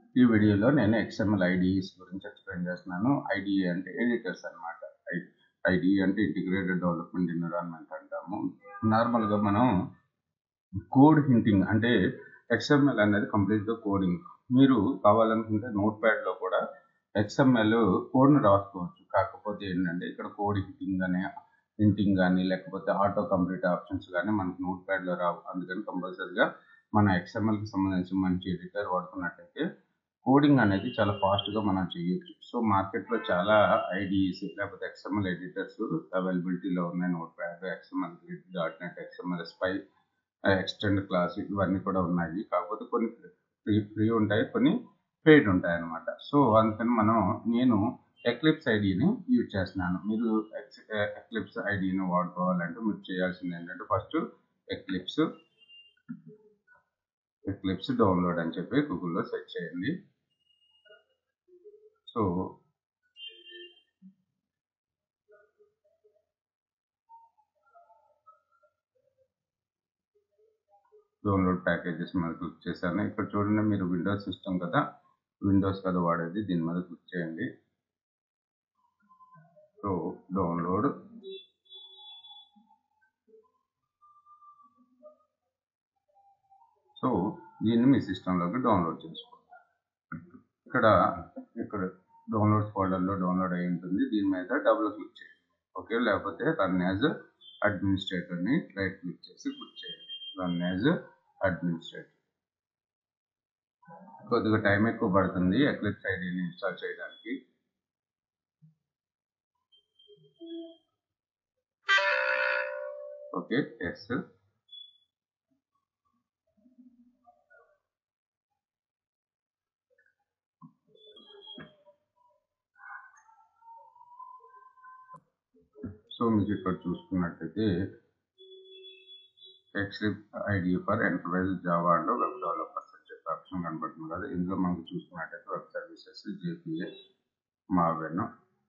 ఈ వీడియోలో నేను ఎక్స్ఎంఎల్ ఐడిఈస్ గురించి ఎక్స్ప్లెయిన్ చేస్తున్నాను ఐడిఈ అంటే ఎడిటర్స్ అనమాట ఐడిఈ అంటే ఇంటిగ్రేటెడ్ డెవలప్మెంట్ ఎన్విరాన్మెంట్ అంటాము నార్మల్గా మనం కోడ్ హింటింగ్ అంటే ఎక్స్ఎంఎల్ అనేది కంప్లీట్గా కోడింగ్ మీరు కావాలనుకుంటే నోట్ ప్యాడ్లో కూడా ఎక్స్ఎంఎల్ కోడ్ని రాసుకోవచ్చు కాకపోతే ఏంటంటే ఇక్కడ కోడ్ హింటింగ్ అనే హింటింగ్ కానీ లేకపోతే ఆటో కంప్లీట్ ఆప్షన్స్ కానీ మనకు నోట్ ప్యాడ్లో రావు అందుకని కంపల్సరీగా మన ఎక్స్ఎంఎల్కి సంబంధించి మంచి ఎడిటర్ వాడుకున్నట్టయితే కోడింగ్ అనేది చాలా ఫాస్ట్గా మనం చేయొచ్చు సో మార్కెట్లో చాలా ఐడిఈస్ లేకపోతే ఎక్స్ఎంఎల్ ఎడిటర్స్ అవైలబిలిటీలో ఉన్నాయి notepad XML grid dot net XML spy extend class ఇవన్నీ కూడా ఉన్నాయి కాకపోతే కొన్ని ఫ్రీ ఫ్రీ ఉంటాయి కొన్ని పెయిడ్ ఉంటాయి అన్నమాట సో అందుకని మనం నేను ఎక్లిప్స్ ఐడిని యూజ్ చేస్తున్నాను మీరు ఎక్లిప్స్ ఐడిని వాడుకోవాలంటే మీరు చేయాల్సింది ఏంటంటే ఫస్ట్ ఎక్లిప్స్ ఎక్లిప్స్ డౌన్లోడ్ అని చెప్పి గూగుల్లో సెర్చ్ చేయండి సో డౌన్లోడ్ ప్యాకేజెస్ మీద క్లిక్ చేశాను ఇక్కడ చూడండి మీరు విండోస్ సిస్టమ్ కదా విండోస్ కదా వాడేది దీని మీద క్లిక్ చేయండి సో డౌన్లోడ్ సో దీన్ని మీ సిస్టంలోకి డౌన్లోడ్ చేసుకోండి ఇక్కడ ఇక్కడ డౌన్లోడ్ ఫోల్డర్లో డౌన్లోడ్ అయి ఉంటుంది దీని మీద డబుల్ క్లిక్ చేయండి ఓకే లేకపోతే రన్ యాజ్ అడ్మినిస్ట్రేటర్ని రైట్ క్లిక్ చేసి క్లిక్ చేయండి రన్ యాజ్ అడ్మినిస్ట్రేటర్ కొద్దిగా టైం ఎక్కువ పడుతుంది ఎక్లిప్స్ ఐడిని ఇన్స్టాల్ చేయడానికి ఓకే ఎస్ సో మీకు ఇక్కడ చూసుకున్నట్టయితే Eclipse ID for enterprise Java and web developers అని చెప్పి ఆప్షన్ కనబడుతుంది కదా ఇందులో మనకు చూసుకున్నట్టయితే web services JPA Maven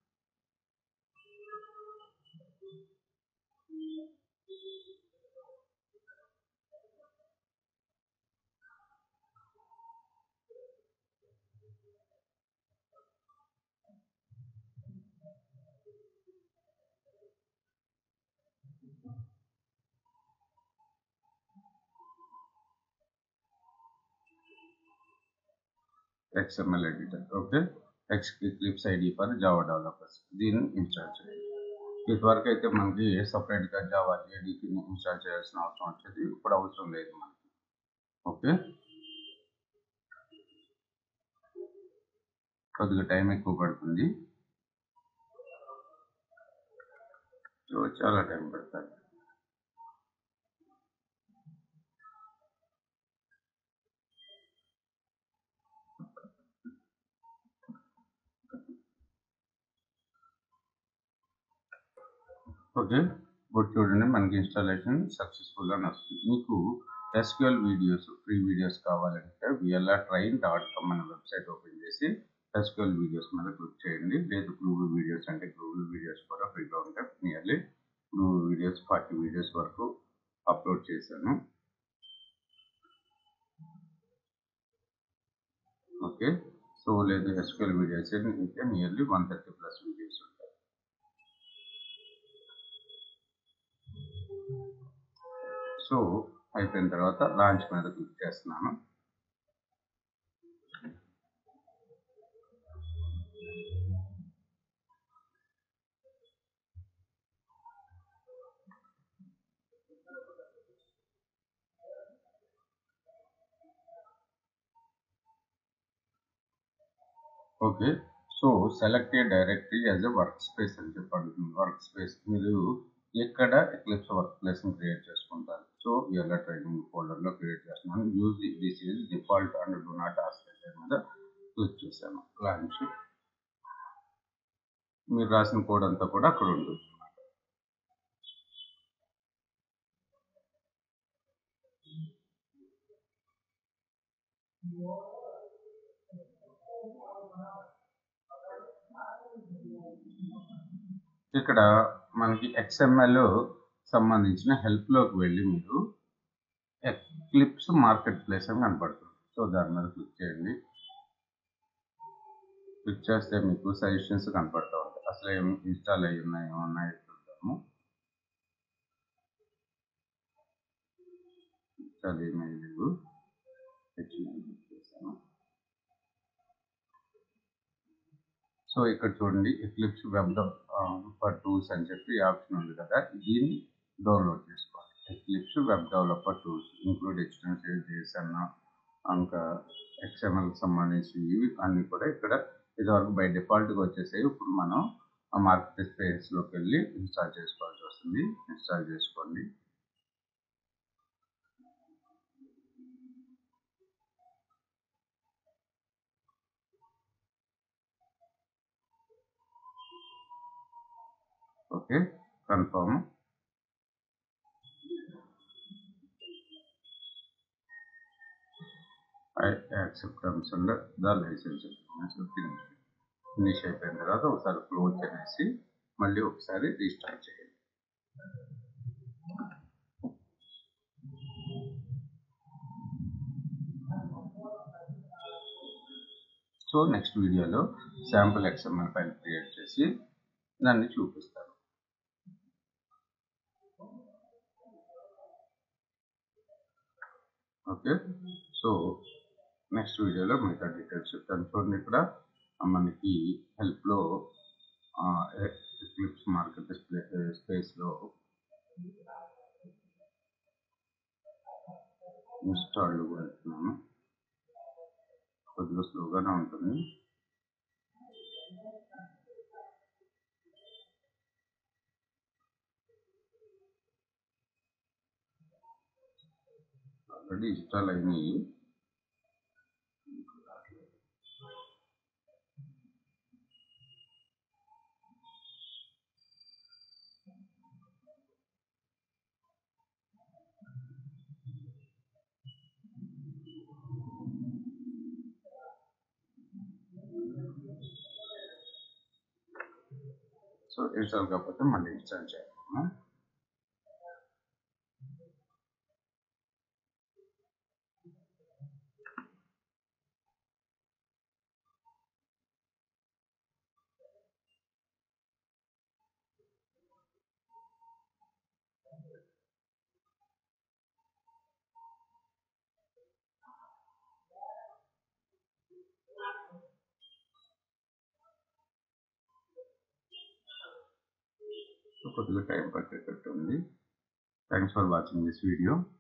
XML editor. Okay. Eclipse ID for Java developers దీన్ని ఇన్స్టాల్ చేయండి ఇదివరకు అయితే మనకి సపరేట్గా జావా జేడీకి ఇన్స్టాల్ చేయాల్సిన అవసరం వచ్చేది ఇప్పుడు అవసరం లేదు మనకి ఓకే కొద్దిగా టైం ఎక్కువ పడుతుంది సో చాలా టైం పడుతుంది ఓకే ఇప్పుడు చూడండి మనకి ఇన్స్టాలేషన్ సక్సెస్ఫుల్గా వస్తుంది మీకు ఎస్క్యూఎల్ వీడియోస్ ఫ్రీ వీడియోస్ కావాలంటే విఎల్ఆర్ ట్రైన్ డాట్ కామ్ అనే వెబ్సైట్ ఓపెన్ చేసి ఎస్క్యూఎల్ వీడియోస్ మీద క్లిక్ చేయండి లేదు గూగుల్ వీడియోస్ అంటే గూగుల్ వీడియోస్ కూడా ఫ్రీగా ఉంటాయి nearly Google videos forty videos వరకు అప్లోడ్ చేశాను ఓకే సో లేదు ఎస్క్యూఎల్ వీడియోస్ అయితే nearly one thirty plus videos ఉంటాయి సో అయిపోయిన తర్వాత లాంచ్ మీద క్లిక్ చేస్తున్నాను okay so select a directory as a workspace అని చెప్పి అడుగుతుంది వర్క్ స్పేస్ మీరు ఎక్కడ ఎక్లిప్స్ వర్క్ ప్లేస్ని క్రియేట్ చేసుకుంటారు సో ఇలా ట్రైనింగ్ ఫోల్డర్లో క్రియేట్ చేస్తున్నాను use this is default and do not ask మీద క్లిక్ చేశాను లాంచ్ మీరు రాసిన కోడ్ అంతా కూడా అక్కడ ఉంటుంది ఇక్కడ మనకి ఎక్స్ఎంఎల్ సంబంధించిన హెల్ప్లోకి వెళ్ళి మీరు క్లిప్స్ మార్కెట్ ప్లేస్ అని కనపడుతుంది సో దాని మీద క్లిక్ చేయండి క్లిక్ చేస్తే మీకు సజెషన్స్ కనపడతా ఉంటాయి అసలు ఏమి ఇన్స్టాల్ అయ్యి ఉన్నాయి ఏమన్నాయి చూద్దాము ఇన్స్టాల్ ఏమీ లేవు హెచ్ఎంఎల్ చేశాను సో ఇక్కడ చూడండి ఎక్లిప్స్ వెబ్ డెవలపర్ టూల్స్ అని చెప్పి ఆప్షన్ ఉంది కదా దీన్ని డౌన్లోడ్ చేసుకోవాలి Eclipse web developer tools include extensive JSON ఇంకా ఎక్స్ఎంఎల్ సంబంధించి ఇవి అన్నీ కూడా ఇక్కడ ఇదివరకు బై డిఫాల్ట్గా వచ్చేసాయి ఇప్పుడు మనం ఆ మార్కెట్ స్పేస్లోకి వెళ్ళి ఇన్స్టాల్ చేసుకోవాల్సి వస్తుంది ఇన్స్టాల్ చేసుకోండి okay confirm I accept terms and the license finish finish అయిపోయిన తర్వాత ఒకసారి క్లోజ్ చేసి మళ్ళీ ఒకసారి రీస్టార్ట్ చేయండి సో నెక్స్ట్ వీడియోలో శాంపుల్ ఎక్స్ఎంఎల్ ఫైల్ క్రియేట్ చేసి దాన్ని చూపిస్తాను ఓకే సో నెక్స్ట్ వీడియోలో మిగతా డీటెయిల్స్ చెప్తాను చూడండి ఇక్కడ మనకి హెల్ప్లో క్లిప్స్ మార్కెట్ స్పేస్లో ఇన్స్టాల్ పెడుతున్నాను కొద్దిగా స్లోగానే ఉంటుంది ఆల్రెడీ ఇన్స్టాల్ అయినాయి సో ఇన్స్టాల్ కాకపోతే మళ్ళీ ఇన్స్టాల్ చేయాలి కొద్దిగా టైం పట్టేటట్టు ఉంది thanks for watching this video